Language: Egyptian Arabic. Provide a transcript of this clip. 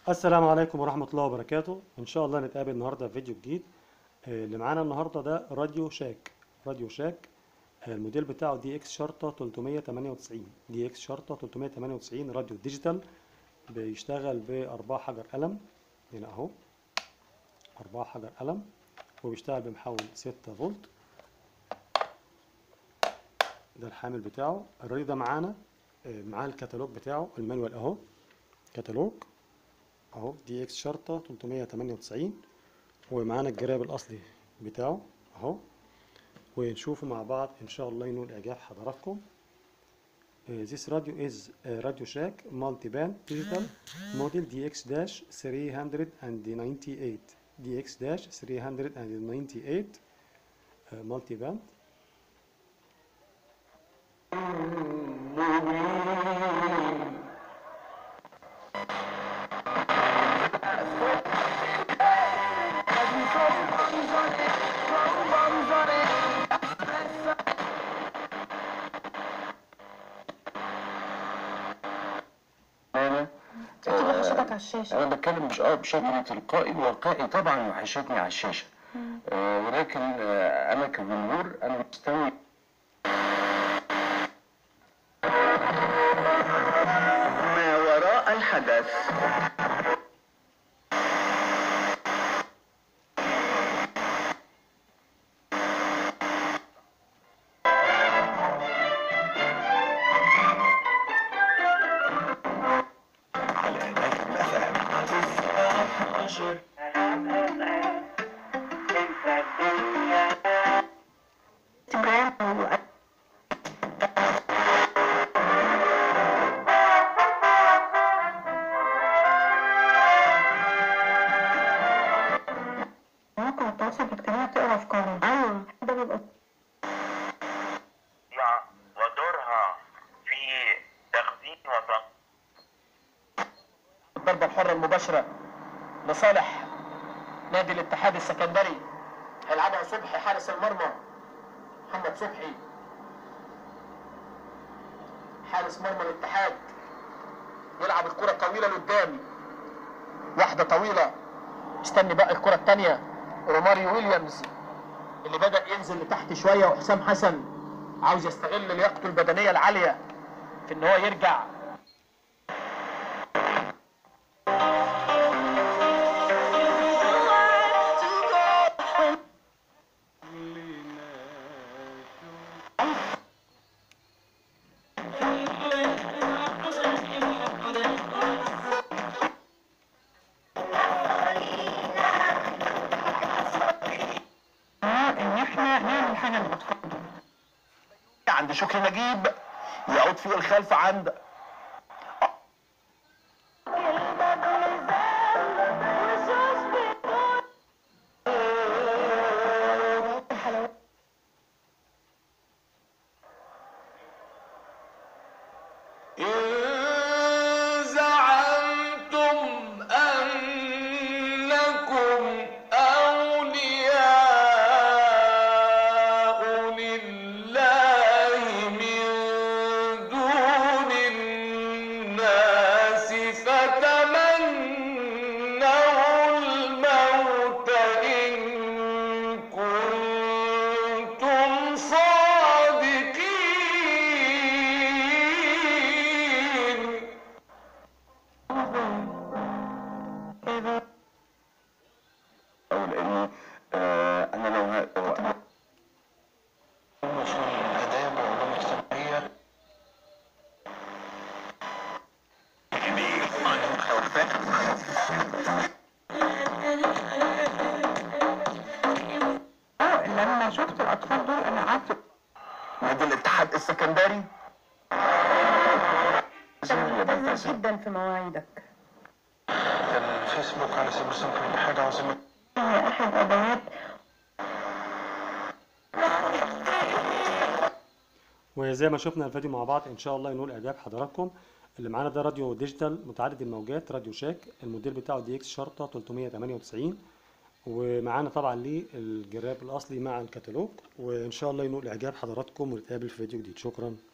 السلام عليكم ورحمة الله وبركاته إن شاء الله نتقابل النهاردة في فيديو جديد آه، اللي معانا النهاردة ده راديو شاك راديو شاك آه، الموديل بتاعه دي اكس شرطة 398 دي اكس شرطة 398 راديو ديجيتال بيشتغل بأربعة حجر قلم هنا أهو أربعة حجر قلم وبيشتغل بمحول 6 فولت ده الحامل بتاعه الراديو ده معانا آه، معاه الكتالوج بتاعه المانوال أهو كتالوج اهو دي اكس شرطة 398 ومعانا الجراب الاصلي بتاعه اهو ونشوفه مع بعض ان شاء الله ينول اعجاب حضراتكم Uh, this radio is uh, Radio Shack multi-band digital model DX-398 DX-398 uh, multi-band انا اكتب وحشتك على الشاشة انا بتكلم مش اه بشكل تلقائي واقعي طبعا وحشتني على الشاشه آه ولكن آه انا كجمهور انا مستوي ما وراء الحدث مواقع التواصل الاجتماعي تقرا افكارهم ايوه ده بيبقى ودورها في تخزين وتنقية الضربة الحرة المباشرة لصالح نادي الاتحاد السكندري هيلعبها صبحي حارس المرمى محمد صبحي حارس مرمى الاتحاد يلعب الكرة طويلة لقدام واحدة طويلة استني بقى الكرة التانية روماريو ويليامز اللي بدأ ينزل لتحت شوية وحسام حسن عاوز يستغل لياقته البدنية العالية في ان هو يرجع ان احنا نعمل حاجة للاطفال عند شكري نجيب يعود في الخلف عند إن زعمتم أنكم أولياء لله من دون الناس فتمنوا الموت إن كنتم صادقين أو لأني آه أنا لو ه... مسؤول الآداب والعلوم الاجتماعية لما شفت الاطفال دول انا قعدت نادي الاتحاد السكندري ملتزم جدا في مواعيدك الفيسبوك على سبيل المثال كل حاجة عاوزين هي احد ادوات وزي ما شفنا الفيديو مع بعض ان شاء الله ينول اعجاب حضراتكم اللي معانا ده راديو ديجيتال متعدد الموجات راديو شاك الموديل بتاعه دي اكس شرطة 398 ومعانا طبعا ليه الجراب الاصلي مع الكتالوج وان شاء الله ينول اعجاب حضراتكم ونتقابل في فيديو جديد شكرا